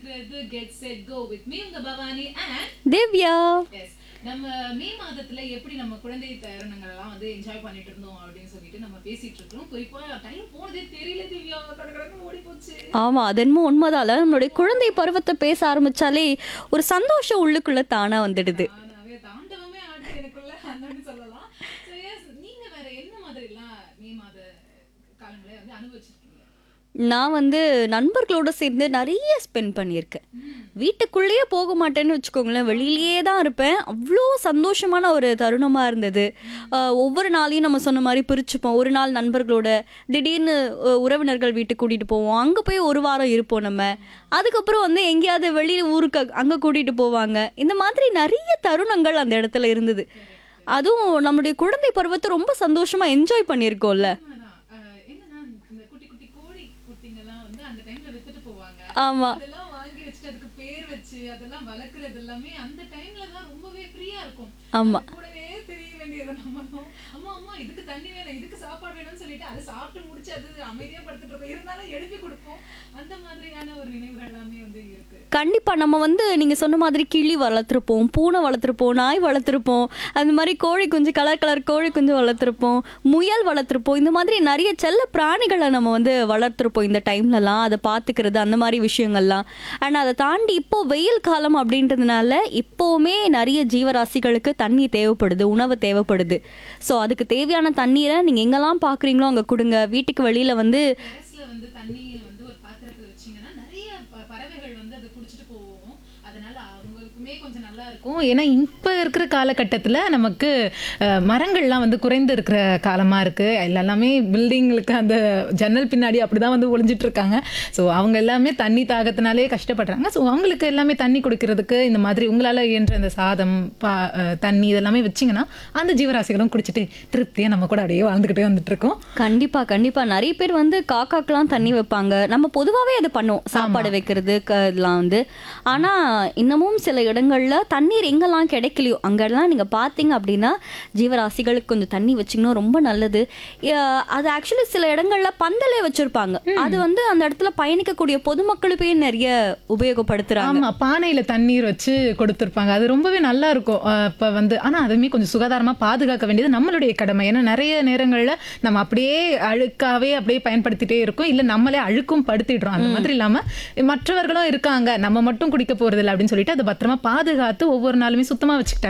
இருக்கிறது get set go with me உங்க Bhavani and Divya S நம்ம மே மாதத்துல எப்படி நம்ம குழந்தை தருணங்கள் எல்லாம் வந்து என்ஜாய் பண்ணிட்டு இருந்தோம் அப்படின்னு சொல்லிட்டு நம்ம பேசிட்டு இருக்கோம் குறிப்பா டைம் போனதே தெரியல திவ்யா கடகடன்னு ஓடி போச்சு ஆமா அது என்னமோ உண்மைதால நம்மளுடைய குழந்தை பருவத்தை பேச ஆரம்பிச்சாலே ஒரு சந்தோஷம் உள்ளுக்குள்ள தானா வந்துடுது நானாவே தாண்டவமே ஆடுது எனக்குள்ள அந்த சொல்லலாம் So, yes, நீங்க வேற என்ன மாதிரி எல்லாம் மே மாத காலங்களை வந்து அனுபவிச்சிருக்கீங்க நான் வந்து நண்பர்களோட சேர்ந்து நிறைய ஸ்பெண்ட் பண்ணியிருக்கேன் வீட்டுக்குள்ளேயே போக மாட்டேன்னு வச்சுக்கோங்களேன் வெளியிலேயே தான் இருப்பேன் அவ்வளோ சந்தோஷமான ஒரு தருணமாக இருந்தது ஆஹ் ஒவ்வொரு நாளையும் நம்ம சொன்ன மாதிரி பிரிச்சுப்போம் ஒரு நாள் நண்பர்களோட திடீர்னு அஹ், உறவினர்கள் வீட்டுக்கு கூட்டிகிட்டு போவோம் அங்கே போய் ஒரு வாரம் இருப்போம் நம்ம அதுக்கப்புறம் வந்து எங்கேயாவது வெளியில் ஊருக்கு அங்கே கூட்டிகிட்டு போவாங்க இந்த மாதிரி நிறைய தருணங்கள் அந்த இடத்துல இருந்தது அதுவும் நம்மளுடைய குழந்தை பருவத்தை ரொம்ப சந்தோஷமாக என்ஜாய் பண்ணியிருக்கோம்ல உண்மைதான். அஹ், என்னன்னா இந்த குட்டி குட்டி கோழி குட்டிங்கெல்லாம் வந்து அந்த டைம்ல வித்துட்டு போவாங்க ஆமாம் அதெல்லாம் வாங்கி வச்சுட்டு அதுக்கு பேர் வச்சு அதெல்லாம் வளர்க்குறது எல்லாமே அந்த டைம்ல தான் ரொம்பவே ஃப்ரீயா இருக்கும் ஆமா. அது கூடவே தெரிய வேண்டியது நம்ம அம்மா அம்மா இதுக்கு தண்ணி வேணும் இதுக்கு சாப்பாடு வேணும்னு சொல்லிட்டு அதை சாப்பிட்டு முடிச்சு அது அமைதியா படுத்துட்டு இருக்கும் இருந்தாலும் எழுப்பி கொடுப்போம் அந்த மாதிரியான ஒரு நினைவுகள் எல்லாமே வந்து இருக்கு கண்டிப்பா நம்ம வந்து நீங்க சொன்ன மாதிரி கிளி வளர்த்துருப்போம் பூனை வளர்த்துருப்போம் நாய் வளர்த்துருப்போம் அந்த மாதிரி கோழி குஞ்சு கலர் கலர் கோழி குஞ்சு வளர்த்துருப்போம் முயல் வளர்த்துருப்போம் இந்த மாதிரி நிறைய செல்ல பிராணிகளை நம்ம வந்து வளர்த்துருப்போம் இந்த டைம்லலாம் அதை பார்த்துக்கிறது அந்த மாதிரி விஷயங்கள்லாம் அண்ட் அதை தாண்டி இப்போ வெயில் காலம் அப்படின்றதுனால இப்போவுமே நிறைய ஜீவராசிகளுக்கு தண்ணி தேவைப்படுது உணவு தேவைப்படுது ஸோ அதுக்கு தேவையான தண்ணீரை நீங்கள் எங்கெல்லாம் பார்க்குறீங்களோ அங்கே கொடுங்க வீட்டுக்கு வெளியில் வந்து டெரஸ்ல வந்து தண்ணி வந்து ஒரு பாத்திரத்துல வச்சீங்கன்னா நிறைய ப- பறவைகள் வந்து அதை குடிச்சிட்டு போவோம் அதனால அவங்களுக்குமே கொஞ்சம் நல்லா இருக்கும் ஏன்னா இப்ப இருக்கிற காலகட்டத்துல நமக்கு அஹ், மரங்கள்லாம் வந்து குறைந்து இருக்கிற காலமா இருக்கு எல்லாமே பில்டிங்களுக்கு அந்த ஜன்னல் பின்னாடி அப்படிதான் வந்து ஒளிஞ்சிட்டு இருக்காங்க ஸோ அவங்க எல்லாமே தண்ணி தாகத்தினாலே கஷ்டப்படுறாங்க ஸோ அவங்களுக்கு எல்லாமே தண்ணி குடிக்கிறதுக்கு இந்த மாதிரி உங்களால இயன்ற அந்த சாதம் பா அஹ், தண்ணி இதெல்லாமே வச்சீங்கன்னா அந்த ஜீவராசிகளும் குடிச்சிட்டு திருப்தியா நம்ம கூட அப்படியே வாழ்ந்துகிட்டே வந்துட்டு இருக்கோம் கண்டிப்பா கண்டிப்பா நிறைய பேர் வந்து காக்காக்கெல்லாம் தண்ணி வைப்பாங்க நம்ம பொதுவாவே அது பண்ணுவோம் சாப்பாடு வைக்கிறது க- இதெல்லாம் வந்து ஆனா இன்னமும் சில இடங்கள்ல தண்ணீர் எங்கெல்லாம் கிடைக்கலையோ அங்கெல்லாம் நீங்க பாத்தீங்க அப்படின்னா ஜீவராசிகளுக்கு கொஞ்சம் தண்ணி வச்சிங்கன்னா ரொம்ப நல்லது அஹ் அது ஆக்சுவலி சில இடங்கள்ல பந்தலே வச்சிருப்பாங்க அது வந்து அந்த இடத்துல பயணிக்கக்கூடிய பொதுமக்களுக்கே நிறைய உபயோகப்படுத்துறாங்க ஆமா பானையில தண்ணீர் வச்சு கொடுத்துருப்பாங்க அது ரொம்பவே நல்லா இருக்கும் அஹ் இப்ப வந்து ஆனா அதுவுமே கொஞ்சம் சுகாதாரமா பாதுகாக்க வேண்டியது நம்மளுடைய கடமை ஏன்னா நிறைய நேரங்கள்ல நம்ம அப்படியே அழுக்காவே அப்படியே பயன்படுத்திட்டே இருக்கோம் இல்ல நம்மளே அழுக்கும் படுத்திடுறோம் அந்த மாதிரி இல்லாம மற்றவர்களும் இருக்காங்க நம்ம மட்டும் குடிக்க போறது இல்லை அப்படின்னு சொல்லிட்டு அதை பத்திரமா பாதுகாத்து ஒவ்வொரு நாளுமே சுத்தமா வச்சுக்கிட்டா